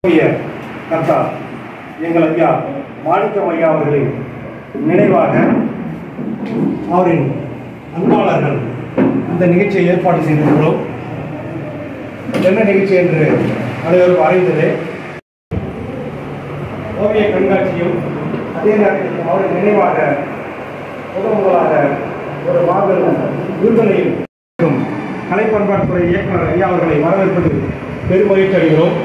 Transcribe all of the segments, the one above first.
ஓவிய கர்த்தா எங்கள் ஐயா மாணிக்கம் ஐயா அவர்களின் நினைவாக அவரின் அன்பாளர்கள் இந்த நிகழ்ச்சியை ஏற்பாடு செய்திருக்கிறோம் என்ன நிகழ்ச்சி என்று அனைவரும் அறிந்ததே ஓவிய கண்காட்சியும் அதே நேரத்தில் அவரின் நினைவாக முதல் முதலாக ஒரு மாபெரும் விருதுகளையும் கலை பண்பாட்டுத்துறை இயக்குனர் ஐயா அவர்களை வரவேற்பது பெருமகிழ்ச்சி அடைகிறோம்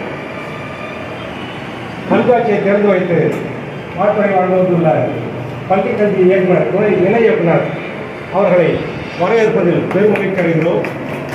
கண்காட்சியை திறந்து வைத்து வாழ்த்துறை வாழ்ந்து வந்துள்ள பள்ளி கல்வி இயக்குனர் துணை இணை இயக்குனர் அவர்களை வரவேற்பதில் பெருமகிழ்ச்சி அடைகிறோம்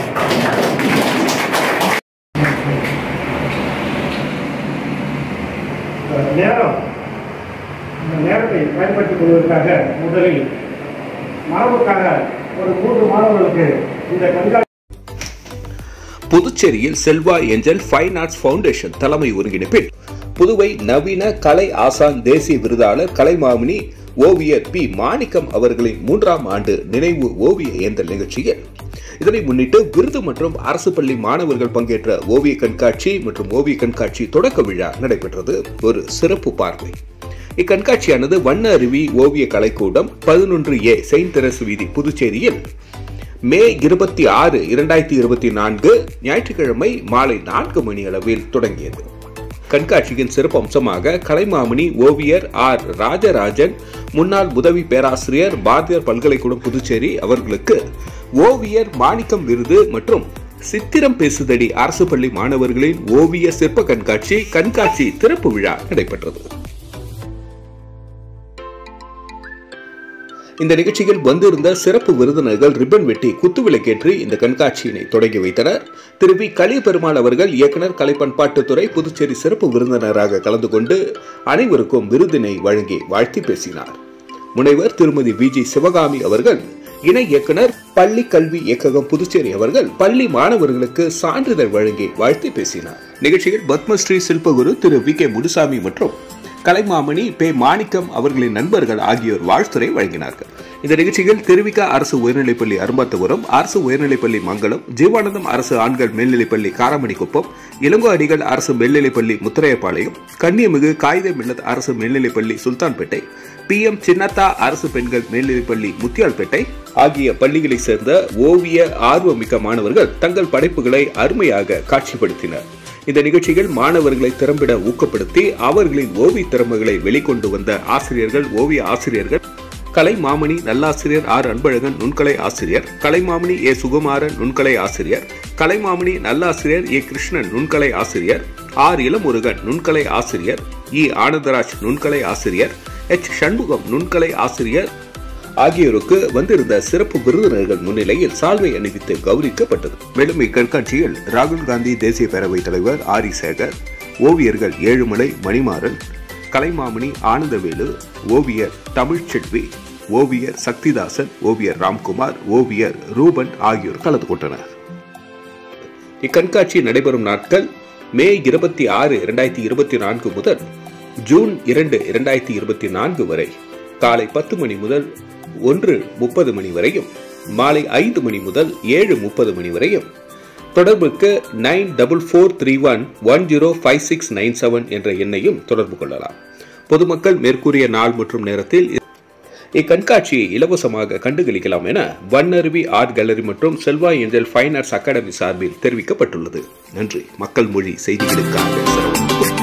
இந்த நேரம் இந்த நேரத்தை பயன்படுத்திக் கொள்வதற்காக முதலில் மரபுக்காக ஒரு மூன்று மாணவர்களுக்கு இந்த கண்காட்சி புதுச்சேரியில் Selva Angel fine arts foundation தலைமை ஒருங்கிணைப்பில் புதுவை நவீன கலை ஆசான் தேசிய விருதாளர் கலைமாமணி ஓவியர் பி மாணிக்கம் அவர்களின் மூன்றாம் ஆண்டு நினைவு ஓவிய ஏந்தல் நிகழ்ச்சியில் இதனை முன்னிட்டு விருது மற்றும் அரசு பள்ளி மாணவர்கள் பங்கேற்ற ஓவிய கண்காட்சி மற்றும் ஓவிய கண்காட்சி தொடக்க விழா நடைபெற்றது ஒரு சிறப்பு பார்வை இக்கண்காட்சியானது வண்ண அருவி ஓவிய கலைக்கூடம் பதினொன்று ஏ செயின்ட் தெரசு வீதி புதுச்சேரியில் மே இருபத்தி ஆறு இரண்டாயிரத்தி இருபத்தி நான்கு ஞாயிற்றுக்கிழமை மாலை நான்கு மணி அளவில் தொடங்கியது கண்காட்சியின் சிறப்பு அம்சமாக கலைமாமணி ஓவியர் ஆர் ராஜராஜன் முன்னாள் உதவி பேராசிரியர் பாரதியார் பல்கலைக்கூடம் புதுச்சேரி அவர்களுக்கு ஓவியர் மாணிக்கம் விருது மற்றும் சித்திரம் பேசுதடி அரசு பள்ளி மாணவர்களின் ஓவிய சிற்ப கண்காட்சி கண்காட்சி திறப்பு விழா நடைபெற்றது இந்த நிகழ்ச்சியில் வந்திருந்த சிறப்பு விருந்தினர்கள் ரிப்பன் வெட்டி குத்துவிளக்கேற்றி இந்த கண்காட்சியினை தொடங்கி வைத்தனர் திரு வி கலியபெருமாள் அவர்கள் இயக்குனர் கலை பண்பாட்டுத்துறை புதுச்சேரி சிறப்பு விருந்தினராக கலந்து கொண்டு அனைவருக்கும் விருதினை வழங்கி வாழ்த்தி பேசினார் முனைவர் திருமதி வி ஜி சிவகாமி அவர்கள் இணை இயக்குனர் பள்ளி கல்வி இயக்ககம் புதுச்சேரி அவர்கள் பள்ளி மாணவர்களுக்கு சான்றிதழ் வழங்கி வாழ்த்தி பேசினார் நிகழ்ச்சியில் பத்மஸ்ரீ சில்பகுரு திரு வி கே முனுசாமி மற்றும் கலைமாமணி பே மாணிக்கம் அவர்களின் நண்பர்கள் ஆகியோர் வாழ்த்துரை வழங்கினார்கள் இந்த நிகழ்ச்சியில் திருவிக்கா அரசு உயர்நிலைப்பள்ளி அரும்பாத்தபுரம் அரசு உயர்நிலைப்பள்ளி மங்கலம் ஜீவானந்தம் அரசு ஆண்கள் மேல்நிலைப்பள்ளி காரமணிக்குப்பம் இளங்கோ அடிகள் அரசு மேல்நிலைப்பள்ளி முத்திரையப்பாளையம் கன்னியமிகு காகித மில்லத் அரசு மேல்நிலைப்பள்ளி சுல்தான்பேட்டை பி எம் சின்னத்தா அரசு பெண்கள் மேல்நிலைப்பள்ளி முத்தியால்பேட்டை ஆகிய பள்ளிகளைச் சேர்ந்த ஓவிய ஆர்வமிக்க மாணவர்கள் தங்கள் படைப்புகளை அருமையாக காட்சிப்படுத்தினர் இந்த நிகழ்ச்சியில் மாணவர்களை திறம்பிட ஊக்கப்படுத்தி அவர்களின் ஓவிய திறமைகளை வெளிக்கொண்டு வந்த ஆசிரியர்கள் ஓவிய ஆசிரியர்கள் கலை மாமணி நல்லாசிரியர் ஆர் அன்பழகன் நுண்கலை ஆசிரியர் கலைமாமணி ஏ சுகுமாரன் நுண்கலை ஆசிரியர் கலைமாமணி நல்லாசிரியர் ஏ கிருஷ்ணன் நுண்கலை ஆசிரியர் ஆர் இளமுருகன் நுண்கலை ஆசிரியர் இ ஆனந்தராஜ் நுண்கலை ஆசிரியர் எச் சண்முகம் நுண்கலை ஆசிரியர் ஆகியோருக்கு வந்திருந்த சிறப்பு விருந்தினர்கள் முன்னிலையில் சால்வை அணிவித்து கௌரவிக்கப்பட்டது மேலும் இக்கண்காட்சியில் ராகுல் காந்தி தேசிய பேரவைத் தலைவர் ஆரி சேகர் ஓவியர்கள் ஏழுமலை மணிமாறன் கலைமாமணி ஆனந்தவேலு ஓவியர் தமிழ்ச்செல்வி ஓவியர் சக்திதாசன் ஓவியர் ராம்குமார் ஓவியர் ரூபன் ஆகியோர் கலந்து கொண்டனர் இக்கண்காட்சி நடைபெறும் நாட்கள் மே இருபத்தி ஆறு இரண்டாயிரத்தி இருபத்தி நான்கு முதல் ஜூன் இரண்டு இரண்டாயிரத்தி இருபத்தி நான்கு வரை காலை பத்து மணி முதல் ஒன்று முப்பது மணி வரையும் மாலை ஐந்து மணி முதல் ஏழு முப்பது மணி வரையும் தொடர்புக்கு nine double four three one one zero five six nine seven என்ற எண்ணையும் தொடர்பு கொள்ளலாம் பொதுமக்கள் மேற்கூறிய நாள் மற்றும் நேரத்தில் இக்கண்காட்சியை இலவசமாக கண்டுகளிக்கலாம் என வண்ணருவி ஆர்ட் கேலரி மற்றும் Selva Angel fine arts academy சார்பில் தெரிவிக்கப்பட்டுள்ளது நன்றி மக்கள் மொழி செய்திகளுக்காக சரவணன்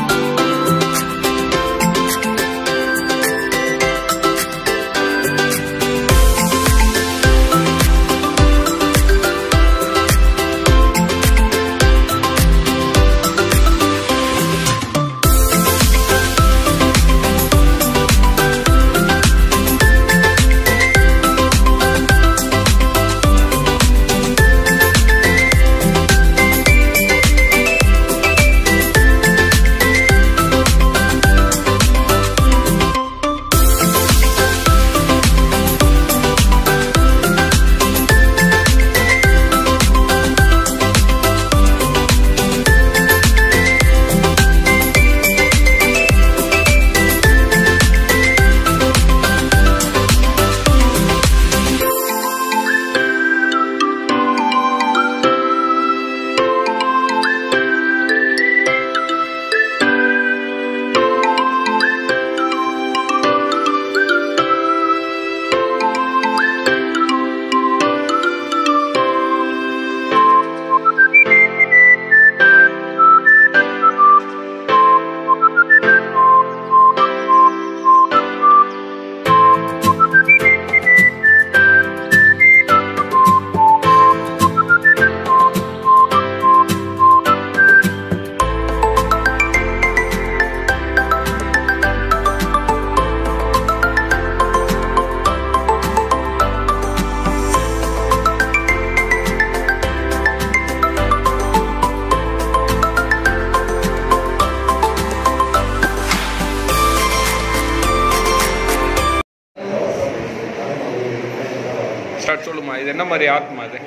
இது என்ன மாதிரி ஆர்ட்மா இது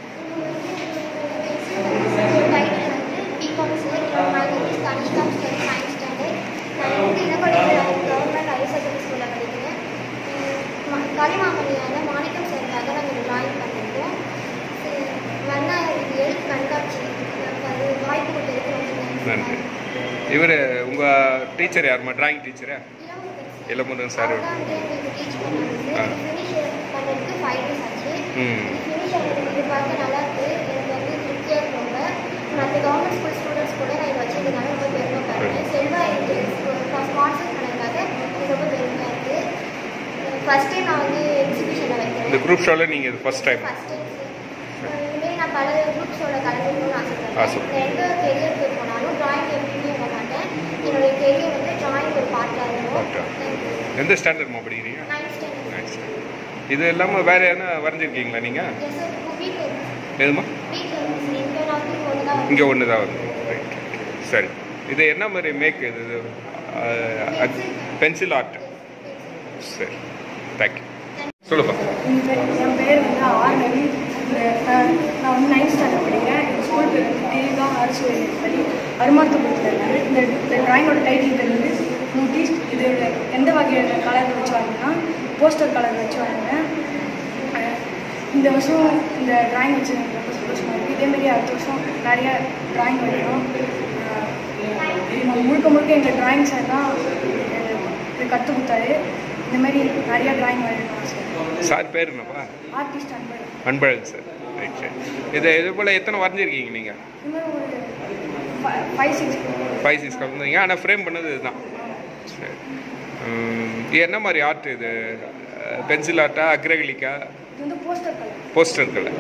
டைட்டில் வந்து become sir my name is Kanishka study ninth standard நான் வந்து என்ன படிக்கிறேன் கவர்மெண்ட் ஹையர் செகண்டரி ஸ்கூலில் படிக்கிறேன் உம், களிமாமணியான மாணிக்கம் சாருக்காக நாங்கள் டிராயிங் பண்ணியிருக்கோம் வேணா இது எழுத்து கண்காட்சி எனக்கு அது வாய்ப்பு கொடுத்ததுக்கு ரொம்ப நன்றி இவர் உங்கள் டீச்சர் யாருமா டிராயிங் டீச்சரா இளமுருகன் இளமுருகன் சார் அவர் தான் வந்து எங்களுக்கு டீச் பண்ணாங்க ஆ. சார் ஃபினிஷ் பண்ணுறதுக்கு ஃபைவ் டேஸ் ஆச்சு ம் ஃபினிஷ் ஆகிறது இது பார்க்க நல்லா இருக்கு எனக்கு வந்து திருப்தியாக இருக்கு ரொம்ப மற்ற கவர்மெண்ட் ஸ்கூல் ஸ்டூடெண்ட்ஸ் கூட நான் இதை வச்சதுனால ரொம்ப பெருமைப்படுறேன் செல்வா ஸ்பான்சர் பண்ணதுக்காக எனக்கு ரொம்ப பெருமையாக இருக்கு ஃபர்ஸ்ட் டைம் நான் வந்து எக்ஸிபிஷனில் இந்த வைக்கிறேன் குரூப் ஷோவில் நீங்கள் இது ஃபஸ்ட் டைம் ஃபர்ஸ்ட் டைம் இதுமாரி நான் பல குரூப்ஸோட கலந்துக்கணும்னு ஆசைப்படுறேன் ஆசைப்படுறேன். நான் எந்த கெரியருக்கு போனாலும் டிராயிங் எப்பயுமே விட மாட்டேன் என்னுடைய கெரியர் வந்து டிராயிங் ஒரு பார்ட்டாக Part ஆ. இருக்கும் எந்த ஸ்டாண்டர்ட்மா படிக்கிறீங்க நைன்த் ஸ்டாண்டர்ட் நைஸ் இது இல்லாமல் வேறு எதனா வரைஞ்சிருக்கீங்களா நீங்கள் எஸ் சார் வீட்டில் இருக்கு எதுமா வீட்டில் இருக்கு சார் இங்கே நான் வந்து ஒன்று தான் இங்கே ஒன்று தான் வந்து ரைட் சரி இது என்ன மாதிரி மேக் இது பென்சில் ஆர்ட் சரி தேங்க்யூ சொல்லுப்பா என் பேர் என் பேர் வந்து ஆர் ரவி நான் நான் வந்து நைன்த் ஸ்டாண்டர்ட் படிக்கிறேன் எங்கள் ஸ்கூல் பேர் வந்து தேவிகா அரசு உயர்நிலைப் பள்ளி அருமாத்தபுரத்தில் இருக்குது இந்த இந்த ட்ராயிங்கோட டைட்டில் பேர் வந்து நோட்டீஸ் இதோட எந்த வகையான கலர் வச்சு வாங்கினா போஸ்டர் கலர் வச்சு வாங்கினேன் அஹ் இந்த வருஷம் இந்த ட்ராயிங் வச்சு எனக்கு ரொம்ப சந்தோஷமாக இருக்குது இதேமாரி அடுத்த வருஷம் நிறைய ட்ராயிங் வரையணும் அஹ் முழுக்க முழுக்க எங்கள் ட்ராயிங் சார் தான் இது கற்றுக் கொடுத்தாரு இந்த மாதிரி நிறைய ட்ராயிங் வரையணும் ஆசை சார் பேர் என்னப்பா ஆர்டிஸ்ட் அன்பர் அன்பழகன் சார் ரைட் சரி இது இது போல் எத்தனை வரைஞ்சிருக்கீங்க நீங்கள் இன்னும் ஒரு ஃபைவ் சிக்ஸ் ஃபைவ் சிக்ஸ் கலந்துங்க ஆனால் ஃப்ரேம் பண்ணது இதுதான் சரி உம், இது என்ன மாதிரி ஆர்ட் இது பென்சில் ஆர்ட்டா அக்ரகலிக்கா இது வந்து போஸ்டர் கலர் போஸ்டர் கலர்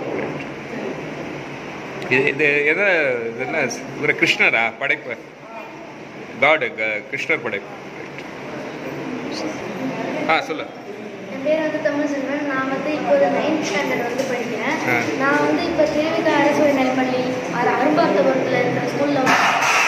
இது இது எதை இது என்ன இவர் கிருஷ்ணரா படைப்பு காடு கிருஷ்ணர் படைப்பு Right. ஆ சொல்லு என் பேர் வந்து தமிழ் செல்வன் நான் வந்து இப்போது நைன்த் ஸ்டாண்டர்ட் வந்து படிக்கிறேன் ஆ. நான் வந்து இப்போ திருவிதா அரசு உயர்நிலைப்பள்ளி அது அரும்பார்த்தபுரத்தில் இருக்கிற ஸ்கூலில் வந்து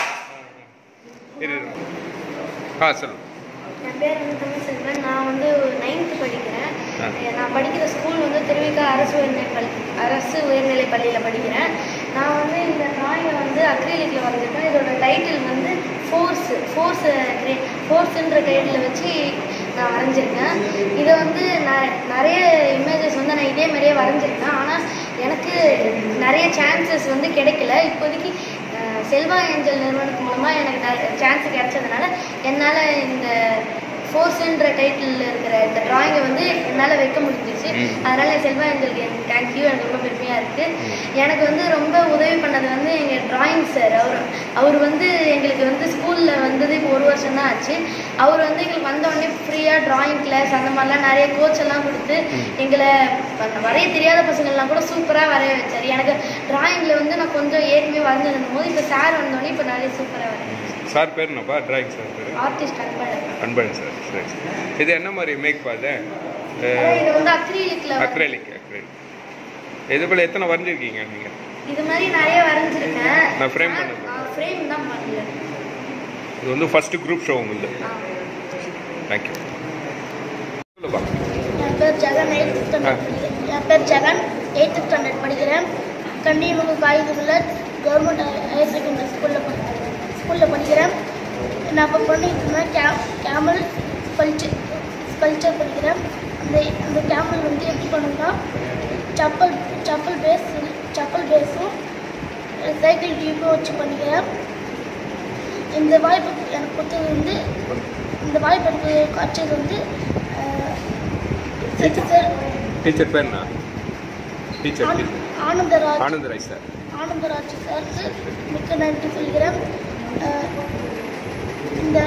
இரு இரு. ஆ சொல்லு என் பேர் வந்து தமிழ் செல்வன் நான் வந்து நைன்த்து படிக்கிறேன் ஆ. நான் படிக்கிற ஸ்கூல் வந்து திருவிக்கா அரசு உயர்நிலைப்பள்ளி அரசு உயர்நிலைப் பள்ளியில் படிக்கிறேன் நான் வந்து இந்த ட்ராயிங்கை வந்து அக்ரிலிக்கில் வரைஞ்சிருக்கேன் இதோட டைட்டில் வந்து ஃபோர்ஸ் ஃபோர்ஸ் ஃபோர்ஸுன்ற டைட்டில் வச்சு நான் வரைஞ்சிருக்கேன் இதை வந்து நான் நிறைய இமேஜஸ் வந்து நான் இதே மாதிரியே வரைஞ்சிருக்கேன் ஆனால் எனக்கு நிறைய சான்சஸ் வந்து கிடைக்கல இப்போதைக்கு அஹ், செல்வா ஏஞ்சல் நிறுவனத்து மூலமாக எனக்கு சான்ஸ் கிடைச்சதுனால என்னால் இந்த ஃபோர்ஸ்ன்ற டைட்டில் இருக்கிற இந்த ட்ராயிங்கை வந்து என்னால் வைக்க முடிஞ்சிச்சு ம். அதனால செல்வா ஏஞ்சலுக்கு எனக்கு தேங்க்யூ எனக்கு ரொம்ப பெருமையாக இருக்குது எனக்கு வந்து ரொம்ப உதவி பண்ணது வந்து எங்கள் டிராயிங் சார் அவர் அவர் வந்து எங்களுக்கு வந்து ஸ்கூலில் வந்தது இப்போ ஒரு வருஷம் தான் ஆச்சு அவர் வந்து எங்களுக்கு வந்த உடனே ஃப்ரீயாக டிராயிங் கிளாஸ் அந்த மாதிரிலாம் நிறைய கோச் எல்லாம் கொடுத்து எங்களை அந்த வரைய தெரியாத பசங்கள்லாம் கூட சூப்பராக வரைய வச்சார் எனக்கு டிராயிங்கில் வந்து நான் கொஞ்சம் ஏற்கனவே வரைஞ்சிருந்த போது இப்போ சார் வந்தோடனே இப்போ நிறைய சூப்பராக வரைய சார் பேர் என்னப்பா டிராயிங் சார் பேர் ஆர்டிஸ்ட் அன்பழகன் அன்பழகன் சார் சரி சரி. இது என்ன மாதிரி மேக் பாது அதான் இது வந்து அக்ரிலிக்கில் அக்ரலிக் அக்ரலிக் இது போல் எத்தனை வரைஞ்சிருக்கீங்க நீங்கள் இது மாதிரி நிறைய வரைஞ்சிருக்கேன் நான் frame பண்ணது. ஃப்ரேம் தான் பண்ணல இது வந்து ஃபஸ்ட்டு குரூப் ஷோ உங்களுக்கு ஆ. தேங்க்யூ சொல்லுப்பா என் பேர் ஜெகன் எயித்து ஸ்டாண்டர்ட் படிக்கிறேன் என் பேர் ஜெகன் எயித்து ஸ்டாண்டர்ட் படிக்கிறேன் கண்டிமுக காகிதமில் கவர்மெண்ட் ஹையர் செகண்டரி ஸ்கூலில் ஸ்கூலில் படிக்கிறேன் நான் அப்போ பண்ணிட்டு இருந்தேன் கே கேமல் ஸ்கல்ச்சர் ஸ்கல்ச்சர் படிக்கிறேன் அந்த அந்த கேமல் வந்து எப்படி பண்ணுன்னா சப்பல் சப்பல் பேஸ் சப்பல் பேஸும் சைக்கிள் டியூப்பும் வச்சு பண்ணிக்கிறேன் இந்த வாய்ப்பு எனக்கு கொடுத்தது வந்து இந்த வாய்ப்பு எனக்கு காய்ச்சது வந்து சார் டீச்சர் பேர் என்ன டீச்சர் ஆன- டீச்சர் ஆனந்தராஜ் ஆனந்தராய் சார் ஆனந்தராஜ் சாருக்கு மிக்க நன்றி சொல்கிறேன் அஹ், இந்த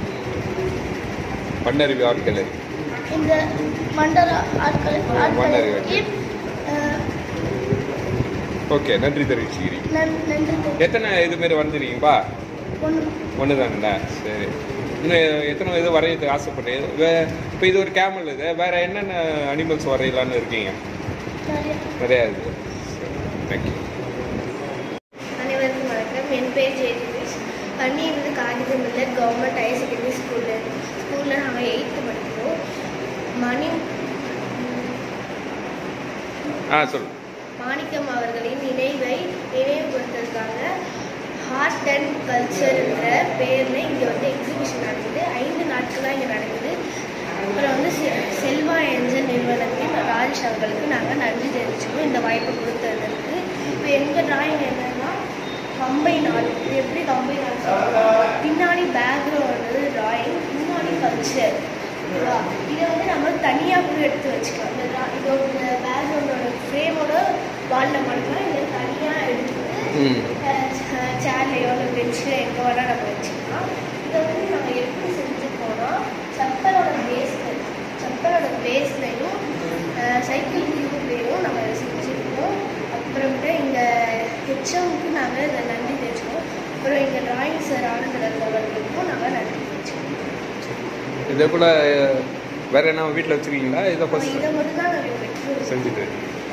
பண்ணறிவு ஆர்ட் கேலரி இந்த மண்டல ஆட்கள் மண்டல ஆட்களுக்கு அஹ், ஓகே நன்றி தெரிவிச்சுக்கிறீங்க நன்- நன்றி தெரிவித்துக் எத்தனை இது மாரி வரைஞ்சிருக்கீங்கப்பா கொண்டு- ஒன்று தானுங்களா சரி இன்னும் எத்தனை இது வரையறதுக்கு ஆசைப்பட்டேன் வே இப்போ இது ஒரு கேமல் இது வேற என்னென்ன அனிமல்ஸ் வரையலான்னு இருக்கீங்க நிறைய நிறையா இருக்குது தேங்க்யூ அனைவருக்கும் வணக்கம் என் பேர் ஜெயதிஷ் பள்ளியிலிருந்து காகிதம் இல்லை கவர்மெண்ட் ஹையர் செகண்டரி ஸ்கூலில் ஸ்கூலில் நாங்கள் எயித்து படிக்கிறோம் மணி ஆ சொல்லு மாணிக்கம் அவர்களின் நினைவை நினைவுபடுத்துறதுக்காக ஆர்ட் அண்ட் கல்ச்சர்ன்ற பேரில் இங்கே வந்து எக்ஸிபிஷன் நடக்குது ஐந்து நாட்களாக இங்கே நடக்குது அப்புறம் வந்து செ- செல்வா என்ஜின் நிறுவனத்தின் ராஜேஷ் அவர்களுக்கு நாங்கள் நன்றி தெரிவிச்சுக்கோம் இந்த வாய்ப்பை கொடுத்ததற்கு இப்போ எங்கள் டிராயிங் என்னன்னா கம்பைன் ஆர்ட் இது எப்படி கம்பைன் ஆர்ட் பின்னாடி பேக்ரவுண்டு டிராயிங் முன்னாடி கல்ச்சர் ஓகேவா இதை வந்து நம்ம தனியாக கூட எடுத்து வச்சுக்கலாம் இந்த dra- இதோட பேக்ரவுண்டோட ஃப்ரேமோட வாலில் மட்டும் இதை தனியாக எடுத்து ம் சேர்லையோ இல்லை பெஞ்சில் எங்கே வேணால் நம்ம வச்சுக்கலாம் இதை வந்து நாங்கள் எப்படி செஞ்சுருக்கோம்னா செப்பலோட பேஸில் செப்பலோட பேஸ்லையும் சைக்கிள் டியூப்லேயும் நம்ம இதை செஞ்சுருக்கோம் அப்புறமேட்டு இங்கே ஹெச்எம்க்கு நாங்கள் இதை நன்றி தெரிஞ்சுக்கோம் அப்புறம் எங்கள் டிராயிங் சார் ஆனந்தரன் அவர்களுக்கும் நாங்கள் நன்றி தெரிஞ்சுக்கோம் இதே போல் வேற என்ன வீட்டில் வச்சுருக்கீங்களா இதை அப்போ ஃபஸ்ட் இதை மட்டும் தான் நாங்கள் பெற்று செஞ்சுட்டு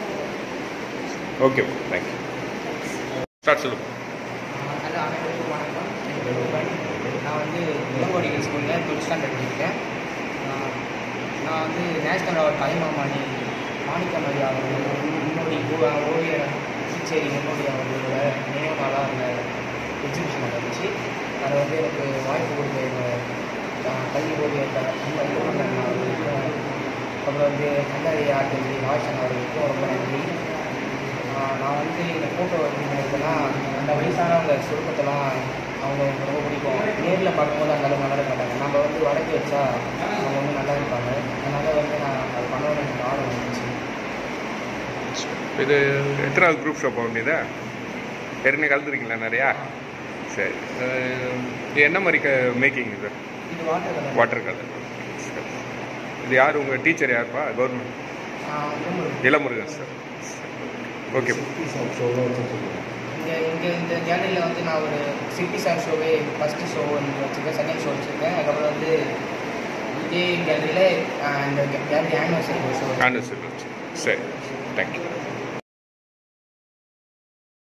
ஓகே தேங்க்யூ ஸ்டார்ட் சொல்லுங்க ஹலோ அனைவருக்கும் வணக்கம் என் பேர் ரூபன் நான் வந்து இளங்கோடிகள் ஸ்கூலில் டுவெல்த் ஸ்டாண்டர்ட் படிக்கிறேன் ஆஹ் நான் வந்து நேஷ்னல் அவார்ட் கலைமாமணி மாணிக்கமதி அவர்கள் முன்னோடி ஓ- ஓவியர் புதுச்சேரி முன்னோடி அவர்களோட நினைவு நாளாக அந்த எக்ஸிபிஷன் நடந்துச்சு அதை வந்து எனக்கு வாய்ப்பு கொடுத்த எங்கள் ஆஹ் கல்வி ஓவியர் க- நம்ம இளவரசன் அவர்களுக்கும் அப்புறம் வந்து கண்ணறி ஆர்டி ராஜன் அவர்களுக்கும் ரொம்ப நன்றி ஆஹ் நான் வந்து இந்த ஃபோட்டோ எடுக்கிறதுலாம் அந்த வயசானவங்க சுருக்கத்தெல்லாம் அவங்க எனக்கு ரொம்ப பிடிக்கும் நேரில் பார்க்கும்போது அந்த அளவுக்கு நல்லா இருக்க மாட்டாங்க நம்ம வந்து வடக்கி வச்சா அவங்க வந்து நல்லா இருப்பாங்க அதனால் வந்து நான் அது பண்ணணும்னு எனக்கு ஆர்வம் இருந்துச்சு இது எத்தனாவது குரூப் ஷோ போக வேண்டியதா ஏற்கனவே கலந்துருக்கீங்களா நிறையா சரி அஹ், இது என்ன மாதிரி க மேக்கிங் இது இது வாட்டர் கலர் வாட்டர் கலர் சரி இது யார் உங்கள் டீச்சர் யாருப்பா கவர்மெண்ட் ரொம்ப இளமுருகன் சார் ஓகே இங்கே இங்கே இந்த கேலரியில் வந்து நான் ஒரு சிட்டி சார் ஷோவே ஃபஸ்ட்டு ஷோ வந்து வச்சுருக்கேன் செகண்ட் ஷோ வச்சுருக்கேன் அதுக்கப்புறம் வந்து இதே கேலரியில் இந்த gallery anniversary show Anand sir சரி தேங்க்யூ